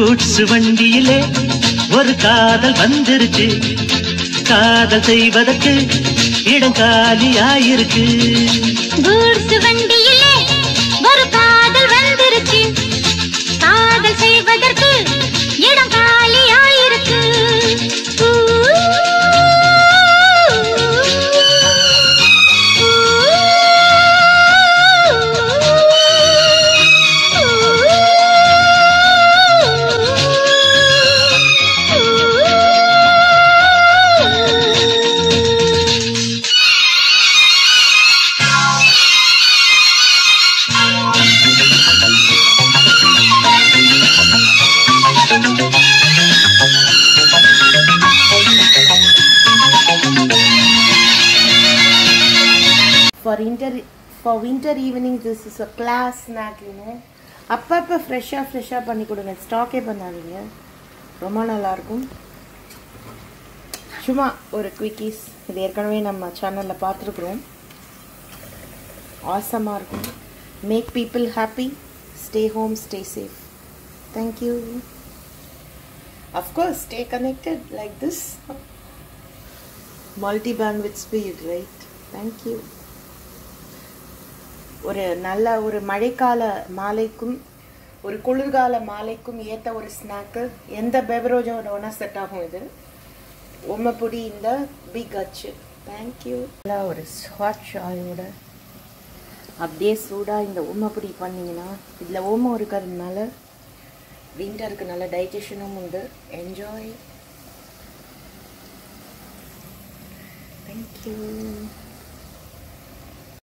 goods வண்டியிலே ஒரு காதல் வந்துருச்சு காதல் செய்வதற்கு இடம் காலியாயிருக்கு கூட்ஸ் வண்டியிலே ஒரு காதல் வந்துருச்சு காதல் செய்வதற்கு இடம் காலியாயிருக்கு ஊ, for inter for winter evening this is a class snack you know அப்பப்போ ஃப்ரெஷ்ஷாக ஃப்ரெஷ்ஷாக பண்ணி கொடுங்க ஸ்டாக்கே பண்ணாதீங்க ரொம்ப நல்லாயிருக்கும் சும்மா ஒரு குவிக்கீஸ் இது ஏற்கனவே நம்ம சேனலில் பார்த்துருக்குறோம் ஆசமாக இருக்கும் make people happy stay home stay safe thank you of course stay connected like this multi band with speed right thank you ஒரு நல்ல ஒரு மழைக்கால மாலைக்கும் ஒரு குளிர்கால மாலைக்கும் ஏற்ற ஒரு ஸ்நாக்கு எந்த பெவரேஜோட ஒன்றா செட் ஆகும் இது உம்மப்பொடி இந்த பிக் அச்சு தேங்க்யூ நல்லா ஒரு ஹாட் ஷாயோட அப்படியே சூடாக இந்த உம்மப்பொடி பண்ணிங்கன்னா இதில் ஓமம் இருக்கிறதுனால விண்டருக்கு நல்ல டைஜஷனும் உண்டு என்ஜாய் தேங்க்யூ